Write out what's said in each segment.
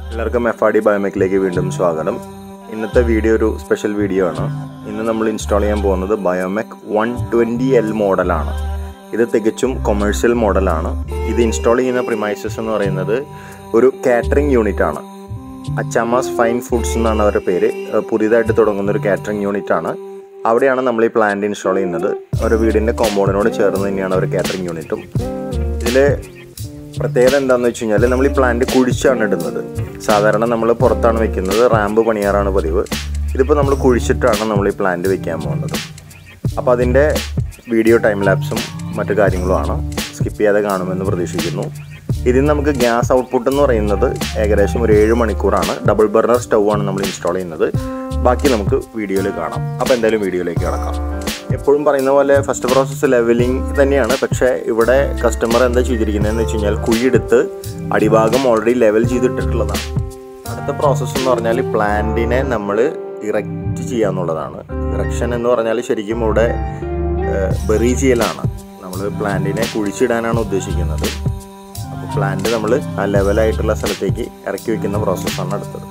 എല്ലാവർക്കും F R D ബയോമെക്കിലേക്ക് വീണ്ടും സ്വാഗതം ഇന്നത്തെ വീഡിയോ ഒരു സ്പെഷ്യൽ വീഡിയോ ആണ് ഇന്ന് നമ്മൾ ഇൻസ്റ്റാൾ ചെയ്യാൻ പോകുന്നത് ബയോമെക് വൺ ട്വൻറ്റി എൽ മോഡലാണ് ഇത് തികച്ചും കൊമേഴ്ഷ്യൽ മോഡലാണ് ഇത് ഇൻസ്റ്റാൾ ചെയ്യുന്ന പ്രിമൈസസ് എന്ന് പറയുന്നത് ഒരു കാറ്ററിംഗ് യൂണിറ്റ് ആണ് അച്ചാമാസ് ഫൈൻ ഫുഡ്സ് എന്നാണ് അവരുടെ പേര് ഏഹ് പുതിയതായിട്ട് തുടങ്ങുന്ന ഒരു കാറ്ററിംഗ് യൂണിറ്റ് ആണ് അവിടെയാണ് നമ്മൾ ഈ പ്ലാന്റ് ഇൻസ്റ്റാൾ ചെയ്യുന്നത് ഒരു വീടിൻ്റെ കോമ്പൗണ്ടിനോട് ചേർന്ന് തന്നെയാണ് ഒരു കാറ്ററിംഗ് യൂണിറ്റും ഇതിൽ പ്രത്യേകത എന്താണെന്ന് വെച്ച് കഴിഞ്ഞാൽ നമ്മൾ ഈ പ്ലാന്റ് കുഴിച്ചാണ് ഇടുന്നത് സാധാരണ നമ്മൾ പുറത്താണ് വെക്കുന്നത് റാമ്പ് പണിയാറാണ് പതിവ് ഇതിപ്പോൾ നമ്മൾ കുഴിച്ചിട്ടാണ് നമ്മൾ ഈ പ്ലാന്റ് വെക്കാൻ പോകുന്നത് അപ്പോൾ അതിൻ്റെ വീഡിയോ ടൈം ലാപ്സും മറ്റു കാര്യങ്ങളുമാണ് സ്കിപ്പ് ചെയ്യാതെ കാണുമെന്ന് പ്രതീക്ഷിക്കുന്നു ഇതിന് നമുക്ക് ഗ്യാസ് ഔട്ട്പുട്ട് എന്ന് പറയുന്നത് ഏകദേശം ഒരു ഏഴ് മണിക്കൂറാണ് ഡബിൾ ബർണർ സ്റ്റൗ ആണ് നമ്മൾ ഇൻസ്റ്റാൾ ചെയ്യുന്നത് ബാക്കി നമുക്ക് വീഡിയോയിൽ കാണാം അപ്പോൾ എന്തായാലും വീഡിയോയിലേക്ക് കിടക്കാം എപ്പോഴും പറയുന്ന പോലെ ഫസ്റ്റ് പ്രോസസ്സ് ലെവലിംഗ് തന്നെയാണ് പക്ഷേ ഇവിടെ കസ്റ്റമർ എന്താ ചെയ്തിരിക്കുന്നതെന്ന് വെച്ച് കഴിഞ്ഞാൽ കുഴിയെടുത്ത് അടിഭാഗം ഓൾറെഡി ലെവൽ ചെയ്തിട്ടിട്ടുള്ളതാണ് അടുത്ത പ്രോസസ്സ് എന്ന് പറഞ്ഞാൽ പ്ലാന്റിനെ നമ്മൾ ഇറക്റ്റ് ചെയ്യുക എന്നുള്ളതാണ് ഇറക്ഷൻ എന്ന് പറഞ്ഞാൽ ശരിക്കും ഇവിടെ ബെറി ചെയ്യലാണ് നമ്മൾ പ്ലാന്റിനെ കുഴിച്ചിടാനാണ് ഉദ്ദേശിക്കുന്നത് അപ്പോൾ പ്ലാന്റ് നമ്മൾ ആ ലെവലായിട്ടുള്ള സ്ഥലത്തേക്ക് ഇറക്കി വെക്കുന്ന പ്രോസസ്സാണ് അടുത്തത്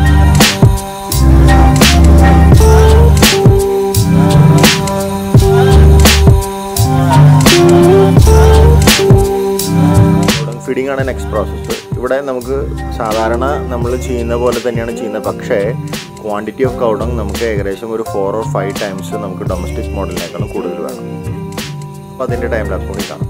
ഫീഡിംഗ് ആണ് നെക്സ്റ്റ് പ്രോസസ്സ് ഇവിടെ നമുക്ക് സാധാരണ നമ്മൾ ചെയ്യുന്ന പോലെ തന്നെയാണ് ചെയ്യുന്നത് പക്ഷേ ക്വാണ്ടിറ്റി ഓഫ് കൗഡങ് നമുക്ക് ഏകദേശം ഒരു ഫോർ ഓർ ഫൈവ് ടൈംസ് നമുക്ക് ഡൊമസ്റ്റിക് മോഡലിനേക്കാളും കൂടുതൽ വേണം അപ്പോൾ അതിൻ്റെ ടൈം ലാപ്സ് കൂടി കാണാം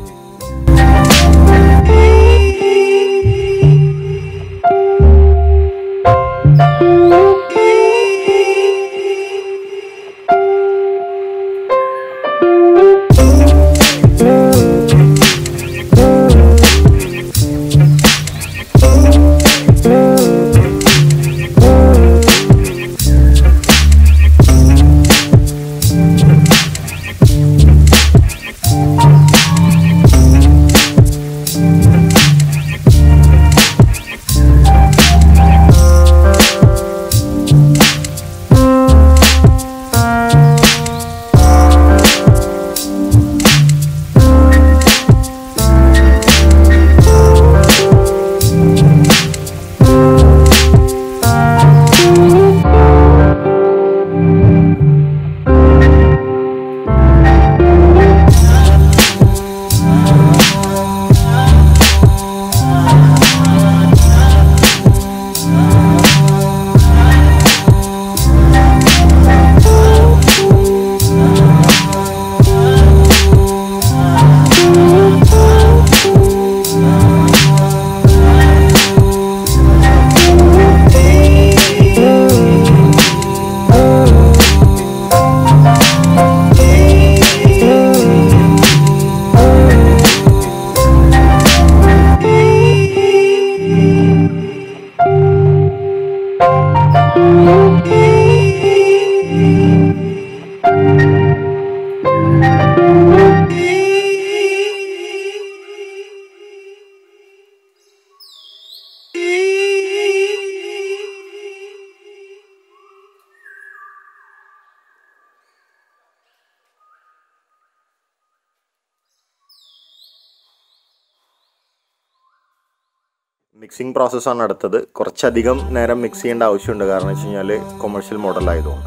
മിക്സിംഗ് പ്രോസസ്സാണ് അടുത്തത് കുറച്ചധികം നേരം മിക്സ് ചെയ്യേണ്ട ആവശ്യമുണ്ട് കാരണം വെച്ച് കഴിഞ്ഞാൽ കൊമേഴ്ഷ്യൽ മോഡൽ ആയതുകൊണ്ട്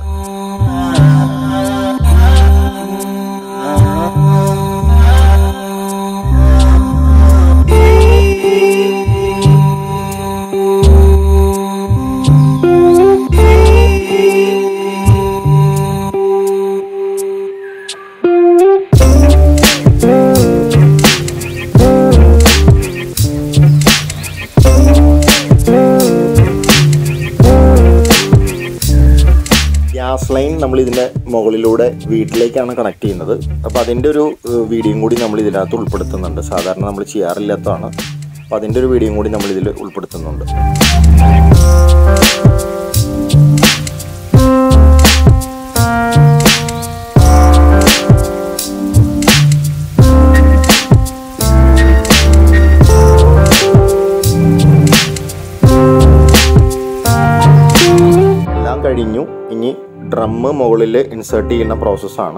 ഗ്യാസ് ലൈൻ നമ്മൾ ഇതിൻ്റെ മുകളിലൂടെ വീട്ടിലേക്കാണ് കണക്ട് ചെയ്യുന്നത് അപ്പോൾ അതിൻ്റെ ഒരു വീഡിയോയും കൂടി നമ്മൾ ഇതിനകത്ത് ഉൾപ്പെടുത്തുന്നുണ്ട് സാധാരണ നമ്മൾ ചെയ്യാറില്ലാത്തതാണ് അപ്പോൾ അതിൻ്റെ ഒരു വീഡിയോയും കൂടി നമ്മൾ ഇതിൽ ഉൾപ്പെടുത്തുന്നുണ്ട് എല്ലാം കഴിഞ്ഞു ഇനി ഡ്രമ്മ് മുകളിൽ ഇൻസേർട്ട് ചെയ്യുന്ന പ്രോസസ്സാണ്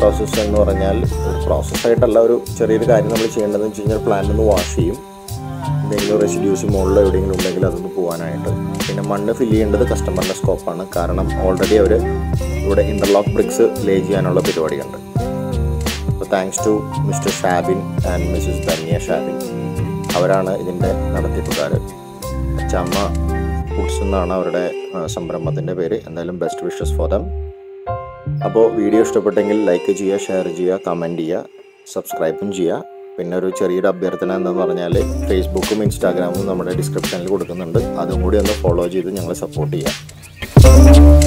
പ്രോസസ്സ് എന്ന് പറഞ്ഞാൽ ഒരു പ്രോസസ്സായിട്ടല്ല ഒരു ചെറിയൊരു കാര്യം നമ്മൾ ചെയ്യേണ്ടതെന്ന് വെച്ച് കഴിഞ്ഞാൽ പ്ലാന്റ് ഒന്ന് വാഷ് ചെയ്യും എന്തെങ്കിലും റെസിഡ്യൂസ് മുകളിൽ എവിടെയെങ്കിലും ഉണ്ടെങ്കിൽ അതൊന്ന് പോകാനായിട്ട് പിന്നെ മണ്ണ് ഫില്ല് ചെയ്യേണ്ടത് കസ്റ്റമറിൻ്റെ സ്കോപ്പാണ് കാരണം ഓൾറെഡി അവർ ഇവിടെ ഇൻ്റർലോക്ക് ബ്രിക്സ് ലേ ചെയ്യാനുള്ള പരിപാടിയുണ്ട് അപ്പോൾ thanks to Mr Shabin and Mrs Dhanya Shabin അവരാണ് ഇതിൻ്റെ നടത്തിപ്പുകാർ ചമ്മ ഫുഡ്സ് എന്നാണ് അവരുടെ ആ, സംരംഭത്തിൻ്റെ പേര് എന്തായാലും ബെസ്റ്റ് വിഷസ് ഫോർ ദം അപ്പോൾ വീഡിയോ ഇഷ്ടപ്പെട്ടെങ്കിൽ ലൈക്ക് ചെയ്യുക ഷെയർ ചെയ്യുക കമൻറ്റ് ചെയ്യുക സബ്സ്ക്രൈബും ചെയ്യുക പിന്നെ ഒരു ചെറിയൊരു അഭ്യർത്ഥന എന്തെന്ന് പറഞ്ഞാൽ ഫേസ്ബുക്കും ഇൻസ്റ്റാഗ്രാമും നമ്മുടെ ഡിസ്ക്രിപ്ഷനിൽ കൊടുക്കുന്നുണ്ട് അതും കൂടി ഒന്ന് ഫോളോ ചെയ്ത് ഞങ്ങളെ സപ്പോർട്ട് ചെയ്യുക